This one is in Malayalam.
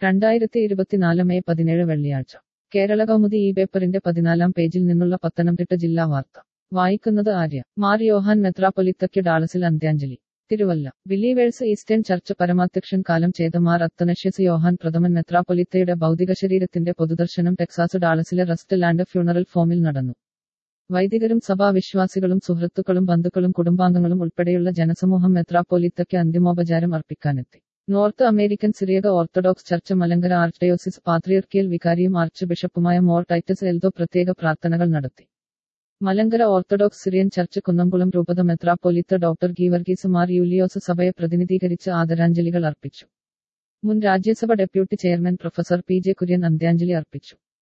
രണ്ടായിരത്തി ഇരുപത്തിനാല് മെയ് പതിനേഴ് വെള്ളിയാഴ്ച കേരള കൗമുദി ഈ പേപ്പറിന്റെ പതിനാലാം പേജിൽ നിന്നുള്ള പത്തനംതിട്ട ജില്ലാ വാർത്ത വായിക്കുന്നത് ആര്യ മാർ യോഹാൻ മെത്രാപ്പൊലിത്തയ്ക്ക് ഡാളസിൽ അന്ത്യാഞ്ജലി തിരുവല്ല ബിലീവേഴ്സ് ഈസ്റ്റേൺ ചർച്ച് പരമാധ്യക്ഷൻ കാലം ചെയ്ത മാർ അത്തനഷ്യസ് യോഹാൻ പ്രഥമൻ മെത്രാപ്പൊലിത്തയുടെ ഭൗതിക ശരീരത്തിന്റെ പൊതുദർശനം ടെക്സാസ് ഡാളസിലെ റസ്റ്റ് ലാൻഡ് ഫ്യൂണറൽ ഫോമിൽ നടന്നു വൈദികരും സഭാവിശ്വാസികളും സുഹൃത്തുക്കളും ബന്ധുക്കളും കുടുംബാംഗങ്ങളും ഉൾപ്പെടെയുള്ള ജനസമൂഹം മെത്രാപ്പൊലിത്തയ്ക്ക് അന്തിമോപചാരം അർപ്പിക്കാനെത്തി north American Syriac orthodox church Malankara archdiocese patriarchal വികാരിയും ആർച്ച് ബിഷപ്പുമായ മോർ ടൈറ്റസ് എൽദോ പ്രത്യേക പ്രാർത്ഥനകൾ നടത്തി Malankara orthodox Syrian church Kunnamkulam രൂപത മെത്രാപ്പൊലിത്ത ഡോക്ടർ ഗീവർഗീസ് മാർ യൂലിയോസ് സഭയെ പ്രതിനിധീകരിച്ച് ആദരാഞ്ജലികൾ അർപ്പിച്ചു മുൻ Rajya Sabha deputy chairman professor P J Kurien അന്ത്യാഞ്ജലി അർപ്പിച്ചു